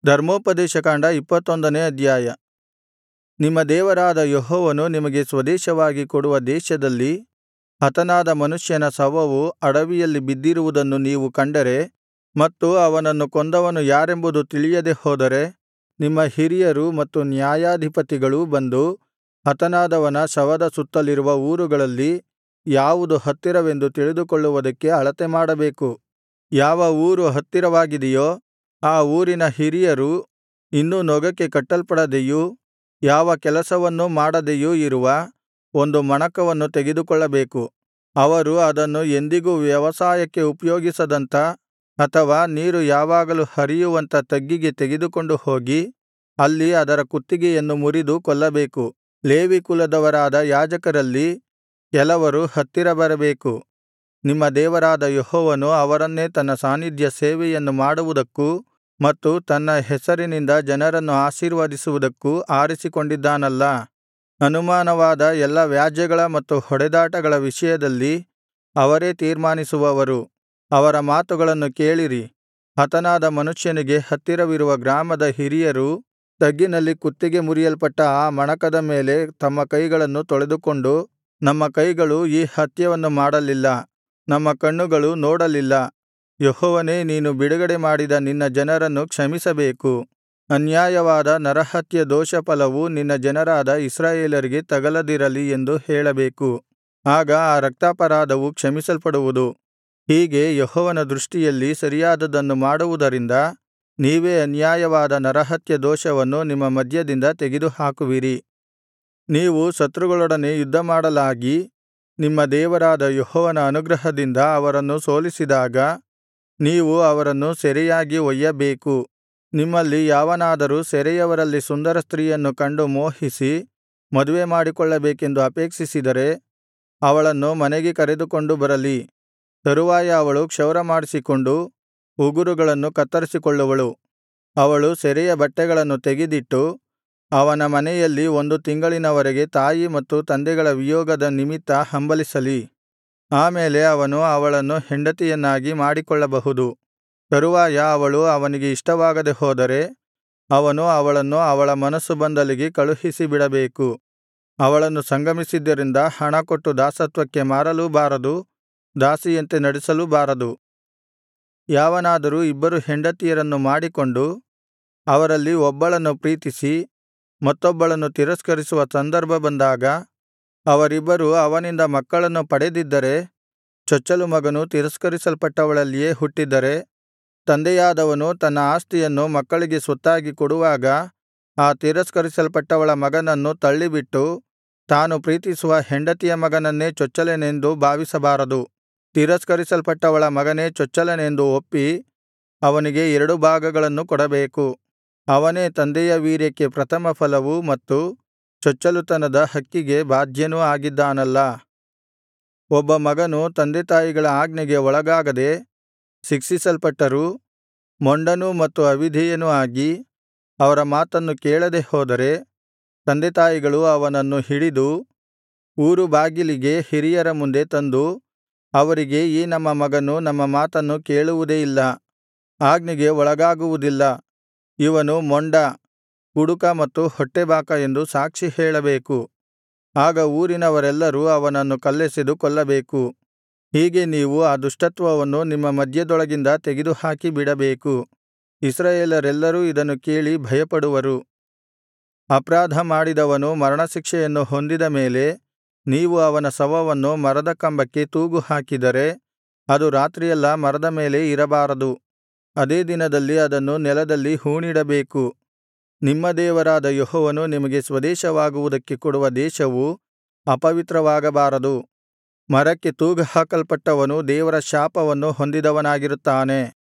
ಧರ್ಮೋಪದೇಶಕಾಂಡ ಇಪ್ಪತ್ತೊಂದನೇ ಅಧ್ಯಾಯ ನಿಮ್ಮ ದೇವರಾದ ಯೆಹೋವನು ನಿಮಗೆ ಸ್ವದೇಶವಾಗಿ ಕೊಡುವ ದೇಶದಲ್ಲಿ ಹತನಾದ ಮನುಷ್ಯನ ಶವವು ಅಡವಿಯಲ್ಲಿ ಬಿದ್ದಿರುವುದನ್ನು ನೀವು ಕಂಡರೆ ಮತ್ತು ಅವನನ್ನು ಕೊಂದವನು ಯಾರೆಂಬುದು ತಿಳಿಯದೆ ಹೋದರೆ ನಿಮ್ಮ ಹಿರಿಯರೂ ಮತ್ತು ನ್ಯಾಯಾಧಿಪತಿಗಳೂ ಬಂದು ಹತನಾದವನ ಶವದ ಸುತ್ತಲಿರುವ ಊರುಗಳಲ್ಲಿ ಯಾವುದು ಹತ್ತಿರವೆಂದು ತಿಳಿದುಕೊಳ್ಳುವುದಕ್ಕೆ ಅಳತೆಮಾಡಬೇಕು ಯಾವ ಊರು ಹತ್ತಿರವಾಗಿದೆಯೋ ಆ ಊರಿನ ಹಿರಿಯರು ಇನ್ನೂ ನೊಗಕ್ಕೆ ಕಟ್ಟಲ್ಪಡದೆಯೂ ಯಾವ ಕೆಲಸವನ್ನೂ ಮಾಡದೆಯೂ ಇರುವ ಒಂದು ಮಣಕವನ್ನು ತೆಗೆದುಕೊಳ್ಳಬೇಕು ಅವರು ಅದನ್ನು ಎಂದಿಗೂ ವ್ಯವಸಾಯಕ್ಕೆ ಉಪಯೋಗಿಸದಂಥ ಅಥವಾ ನೀರು ಯಾವಾಗಲೂ ಹರಿಯುವಂಥ ತಗ್ಗಿಗೆ ತೆಗೆದುಕೊಂಡು ಹೋಗಿ ಅಲ್ಲಿ ಅದರ ಕುತ್ತಿಗೆಯನ್ನು ಮುರಿದು ಕೊಲ್ಲಬೇಕು ಲೇವಿ ಕುಲದವರಾದ ಯಾಜಕರಲ್ಲಿ ಕೆಲವರು ಹತ್ತಿರ ಬರಬೇಕು ನಿಮ್ಮ ದೇವರಾದ ಯೆಹೋವನು ಅವರನ್ನೇ ತನ್ನ ಸಾನ್ನಿಧ್ಯ ಸೇವೆಯನ್ನು ಮಾಡುವುದಕ್ಕೂ ಮತ್ತು ತನ್ನ ಹೆಸರಿನಿಂದ ಜನರನ್ನು ಆಶೀರ್ವದಿಸುವುದಕ್ಕೂ ಆರಿಸಿಕೊಂಡಿದ್ದಾನಲ್ಲಾ ಅನುಮಾನವಾದ ಎಲ್ಲಾ ವ್ಯಾಜ್ಯಗಳ ಮತ್ತು ಹೊಡೆದಾಟಗಳ ವಿಷಯದಲ್ಲಿ ಅವರೇ ತೀರ್ಮಾನಿಸುವವರು ಅವರ ಮಾತುಗಳನ್ನು ಕೇಳಿರಿ ಹತನಾದ ಮನುಷ್ಯನಿಗೆ ಹತ್ತಿರವಿರುವ ಗ್ರಾಮದ ಹಿರಿಯರು ತಗ್ಗಿನಲ್ಲಿ ಕುತ್ತಿಗೆ ಮುರಿಯಲ್ಪಟ್ಟ ಆ ಮಣಕದ ಮೇಲೆ ತಮ್ಮ ಕೈಗಳನ್ನು ತೊಳೆದುಕೊಂಡು ನಮ್ಮ ಕೈಗಳು ಈ ಹತ್ಯವನ್ನು ಮಾಡಲಿಲ್ಲ ನಮ್ಮ ಕಣ್ಣುಗಳು ನೋಡಲಿಲ್ಲ ಯೆಹೋವನೇ ನೀನು ಬಿಡುಗಡೆ ಮಾಡಿದ ನಿನ್ನ ಜನರನ್ನು ಕ್ಷಮಿಸಬೇಕು ಅನ್ಯಾಯವಾದ ನರಹತ್ಯ ದೋಷಫಲವು ನಿನ್ನ ಜನರಾದ ಇಸ್ರಾಯೇಲರಿಗೆ ತಗಲದಿರಲಿ ಎಂದು ಹೇಳಬೇಕು ಆಗ ಆ ರಕ್ತಾಪರಾಧವು ಕ್ಷಮಿಸಲ್ಪಡುವುದು ಹೀಗೆ ಯೆಹೋವನ ದೃಷ್ಟಿಯಲ್ಲಿ ಸರಿಯಾದದ್ದನ್ನು ಮಾಡುವುದರಿಂದ ನೀವೇ ಅನ್ಯಾಯವಾದ ನರಹತ್ಯ ದೋಷವನ್ನು ನಿಮ್ಮ ಮಧ್ಯದಿಂದ ತೆಗೆದುಹಾಕುವಿರಿ ನೀವು ಶತ್ರುಗಳೊಡನೆ ಯುದ್ಧಮಾಡಲಾಗಿ ನಿಮ್ಮ ದೇವರಾದ ಯೆಹೋವನ ಅನುಗ್ರಹದಿಂದ ಅವರನ್ನು ಸೋಲಿಸಿದಾಗ ನೀವು ಅವರನ್ನು ಸೆರೆಯಾಗಿ ಒಯ್ಯಬೇಕು ನಿಮ್ಮಲ್ಲಿ ಯಾವನಾದರೂ ಸೆರೆಯವರಲ್ಲಿ ಸುಂದರ ಸ್ತ್ರೀಯನ್ನು ಕಂಡು ಮೋಹಿಸಿ ಮದುವೆ ಮಾಡಿಕೊಳ್ಳಬೇಕೆಂದು ಅಪೇಕ್ಷಿಸಿದರೆ ಅವಳನ್ನು ಮನೆಗೆ ಕರೆದುಕೊಂಡು ಬರಲಿ ತರುವಾಯ ಅವಳು ಕ್ಷೌರಮಾಡಿಸಿಕೊಂಡು ಉಗುರುಗಳನ್ನು ಕತ್ತರಿಸಿಕೊಳ್ಳುವಳು ಅವಳು ಸೆರೆಯ ಬಟ್ಟೆಗಳನ್ನು ತೆಗೆದಿಟ್ಟು ಅವನ ಮನೆಯಲ್ಲಿ ಒಂದು ತಿಂಗಳಿನವರೆಗೆ ತಾಯಿ ಮತ್ತು ತಂದೆಗಳ ವಿಯೋಗದ ನಿಮಿತ್ತ ಹಂಬಲಿಸಲಿ ಆಮೇಲೆ ಅವನು ಅವಳನ್ನು ಹೆಂಡತಿಯನ್ನಾಗಿ ಮಾಡಿಕೊಳ್ಳಬಹುದು ತರುವಾಯ ಅವಳು ಅವನಿಗೆ ಇಷ್ಟವಾಗದೆ ಹೋದರೆ ಅವನು ಅವಳನ್ನು ಅವಳ ಮನಸ್ಸು ಬಂದಲ್ಲಿಗೆ ಕಳುಹಿಸಿಬಿಡಬೇಕು ಅವಳನ್ನು ಸಂಗಮಿಸಿದ್ದರಿಂದ ಹಣಕೊಟ್ಟು ದಾಸತ್ವಕ್ಕೆ ಮಾರಲೂ ಬಾರದು ದಾಸಿಯಂತೆ ನಡಿಸಲೂ ಬಾರದು ಯಾವನಾದರೂ ಇಬ್ಬರು ಹೆಂಡತಿಯರನ್ನು ಮಾಡಿಕೊಂಡು ಅವರಲ್ಲಿ ಒಬ್ಬಳನ್ನು ಪ್ರೀತಿಸಿ ಮತ್ತೊಬ್ಬಳನ್ನು ತಿರಸ್ಕರಿಸುವ ಸಂದರ್ಭ ಬಂದಾಗ ಅವರಿಬ್ಬರು ಅವನಿಂದ ಮಕ್ಕಳನ್ನು ಪಡೆದಿದ್ದರೆ ಚೊಚ್ಚಲು ಮಗನು ತಿರಸ್ಕರಿಸಲ್ಪಟ್ಟವಳಲ್ಲಿಯೇ ಹುಟ್ಟಿದ್ದರೆ ತಂದೆಯಾದವನು ತನ್ನ ಆಸ್ತಿಯನ್ನು ಮಕ್ಕಳಿಗೆ ಸ್ವತ್ತಾಗಿ ಕೊಡುವಾಗ ಆ ತಿರಸ್ಕರಿಸಲ್ಪಟ್ಟವಳ ಮಗನನ್ನು ತಳ್ಳಿಬಿಟ್ಟು ತಾನು ಪ್ರೀತಿಸುವ ಹೆಂಡತಿಯ ಮಗನನ್ನೇ ಚೊಚ್ಚಲನೆಂದು ಭಾವಿಸಬಾರದು ತಿರಸ್ಕರಿಸಲ್ಪಟ್ಟವಳ ಮಗನೇ ಚೊಚ್ಚಲನೆಂದು ಒಪ್ಪಿ ಅವನಿಗೆ ಎರಡು ಭಾಗಗಳನ್ನು ಕೊಡಬೇಕು ಅವನೇ ತಂದೆಯ ವೀರ್ಯಕ್ಕೆ ಪ್ರಥಮಫಲವೂ ಮತ್ತು ಚೊಚ್ಚಲುತನದ ಹಕ್ಕಿಗೆ ಬಾಧ್ಯನೂ ಆಗಿದ್ದಾನಲ್ಲಾ ಒಬ್ಬ ಮಗನು ತಂದೆತಾಯಿಗಳ ಆಜ್ಞೆಗೆ ಒಳಗಾಗದೆ ಶಿಕ್ಷಿಸಲ್ಪಟ್ಟರೂ ಮೊಂಡನೂ ಮತ್ತು ಅವಿಧೇಯನೂ ಆಗಿ ಅವರ ಮಾತನ್ನು ಕೇಳದೆ ಹೋದರೆ ತಂದೆತಾಯಿಗಳು ಅವನನ್ನು ಹಿಡಿದು ಊರು ಬಾಗಿಲಿಗೆ ಹಿರಿಯರ ಮುಂದೆ ತಂದು ಅವರಿಗೆ ಈ ನಮ್ಮ ಮಗನು ನಮ್ಮ ಮಾತನ್ನು ಕೇಳುವುದೇ ಇಲ್ಲ ಆಜ್ಞೆಗೆ ಒಳಗಾಗುವುದಿಲ್ಲ ಇವನು ಮೊಂಡ ಕುಡುಕ ಮತ್ತು ಹೊಟ್ಟೆಬಾಕ ಎಂದು ಸಾಕ್ಷಿ ಹೇಳಬೇಕು ಆಗ ಊರಿನವರೆಲ್ಲರೂ ಅವನನ್ನು ಕಲ್ಲೆಸೆದು ಕೊಲ್ಲಬೇಕು ಹೀಗೆ ನೀವು ಆ ದುಷ್ಟತ್ವವನ್ನು ನಿಮ್ಮ ಮಧ್ಯದೊಳಗಿಂದ ತೆಗೆದುಹಾಕಿ ಬಿಡಬೇಕು ಇಸ್ರಾಯೇಲರೆಲ್ಲರೂ ಇದನ್ನು ಕೇಳಿ ಭಯಪಡುವರು ಅಪರಾಧ ಮಾಡಿದವನು ಮರಣಶಿಕ್ಷೆಯನ್ನು ಹೊಂದಿದ ಮೇಲೆ ನೀವು ಅವನ ಶವವನ್ನು ಮರದ ಕಂಬಕ್ಕೆ ತೂಗು ಹಾಕಿದರೆ ಅದು ರಾತ್ರಿಯೆಲ್ಲಾ ಮರದ ಮೇಲೆ ಇರಬಾರದು ಅದೇ ದಿನದಲ್ಲಿ ಅದನ್ನು ನೆಲದಲ್ಲಿ ಹೂಣಿಡಬೇಕು ನಿಮ್ಮ ದೇವರಾದ ಯೆಹೋವನು ನಿಮಗೆ ಸ್ವದೇಶವಾಗುವುದಕ್ಕೆ ಕೊಡುವ ದೇಶವು ಅಪವಿತ್ರವಾಗಬಾರದು ಮರಕ್ಕೆ ತೂಗಹಾಕಲ್ಪಟ್ಟವನು ದೇವರ ಶಾಪವನ್ನು ಹೊಂದಿದವನಾಗಿರುತ್ತಾನೆ